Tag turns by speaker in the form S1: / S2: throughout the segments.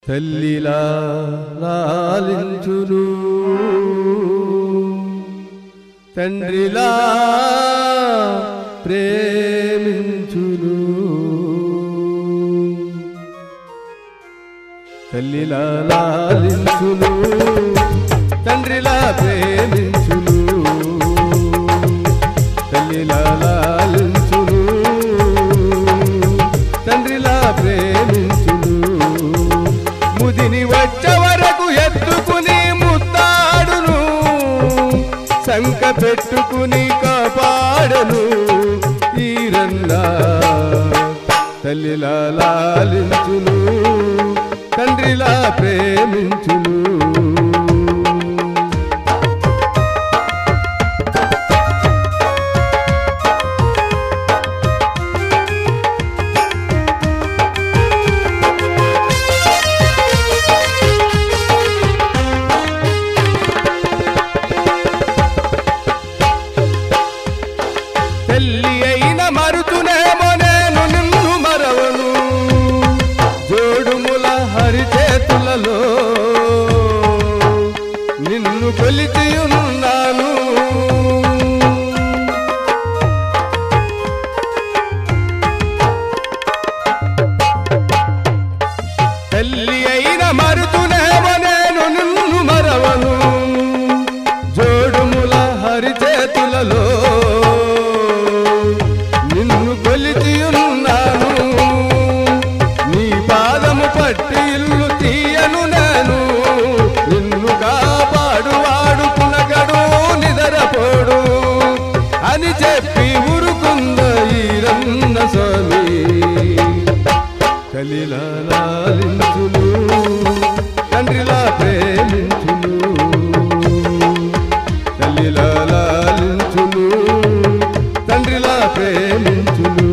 S1: తల్లిలా లాలించును తండ్రిలా ప్రేమించును తల్లిలా లాలించును తండ్రిలా ప్రేమించును తల్లిలా లాలించును తండ్రిలా ప్రేమించును ముదిని వచ్చే వరకు ఎత్తుకుని ముత్తాడును సంక పెట్టుకుని కాపాడను ఈరన్నా తల్లిలా లాలించును తండ్రిలా ప్రేమించును తెల్లి అయిన మరుతునేమో నేను నిన్ను మరవను జోడుముల హరి చేతులలో నిన్ను కొలిచి ఉన్నాను తల్లి అయిన మరుతునేమో నేను నిన్ను మరవను జోడుముల హరి చేతులలో నిన్ను కొలిచి ఉన్నాను నీ పాదము పట్టి ఇల్లు తీయను నేను నిన్ను కాపాడు వాడు పునగడు నిదరపోడు అని చెప్పి ఉరుకుంద ఈరన్న స్వామి కలిలా లాలించును తండ్రిలా ప్రేమించును తల్లిలా లాలించును తండ్రిలా ప్రేమించును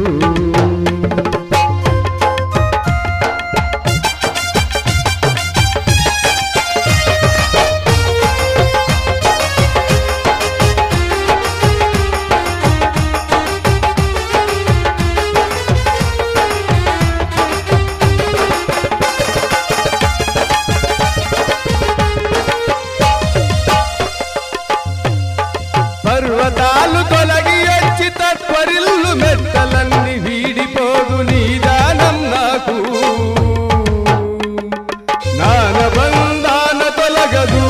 S1: పర్వతాలు తొలగి వచ్చి తత్వరిల్లు మెట్టలన్నీ వీడిపోదు నీ దానం నాకు నాన బంధాన తొలగదు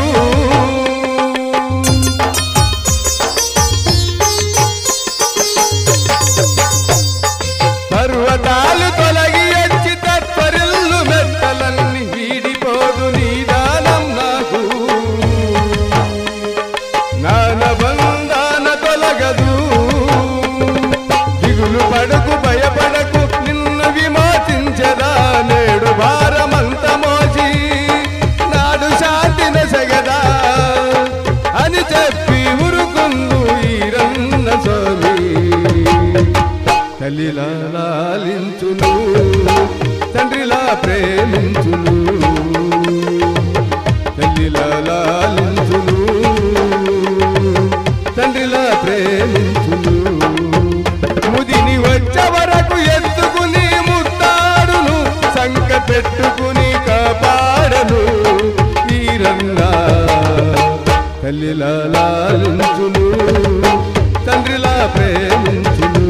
S1: పర్వతాలు తొలగి వచ్చి తత్వరిల్లు మెట్టలన్నీ వీడిపోదు నీ దానం నాకు నాన బంధాన తొలగదు దిగులు పడకు భయపడకు నిన్ను విమోచించదా నేడు భారమంత మోసి నాడు శాంతి నసగదా అని చెప్పి ఉరుకుందు ఈరన్న స్వామి తల్లిలా లాలించును తండ్రిలా ప్రేమించును తల్లిలా లాలించును తండ్రిలా ప్రేమించును ముదిని వచ్చే వరకు ఎత్తుకుని ముత్తాడును సంక పెట్టుకుని కాపాడను ఈరన్నా తల్లిలా లాలించును తండ్రిలా ప్రేమించును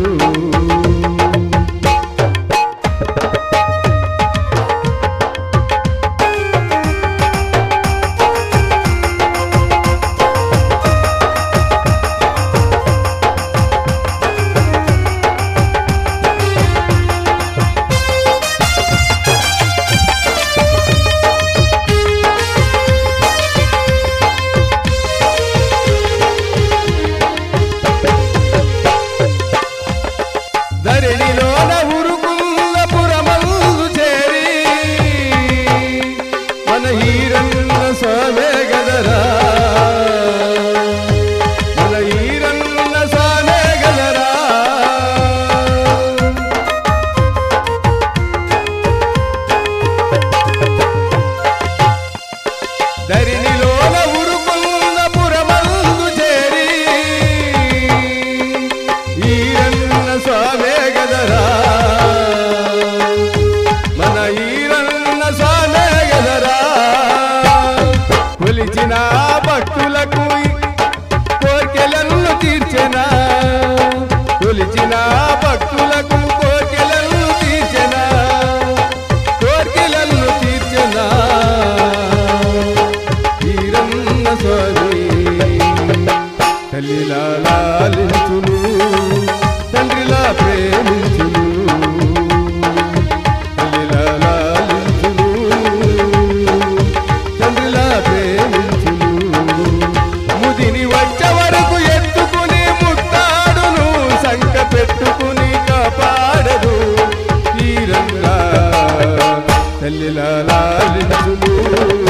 S1: ధరణిలోన ఉరుకుల్ల పురమందు చేరి మన ఈరన్న స్వామే గదరా మన ఈరన్న స్వామే గదరా ధరణిలోన ఉరుకుల్ల పురమందు చేరి ఈరన్న స్వామే గదరా మన ఈరన్న స్వామే గదరా మనసులు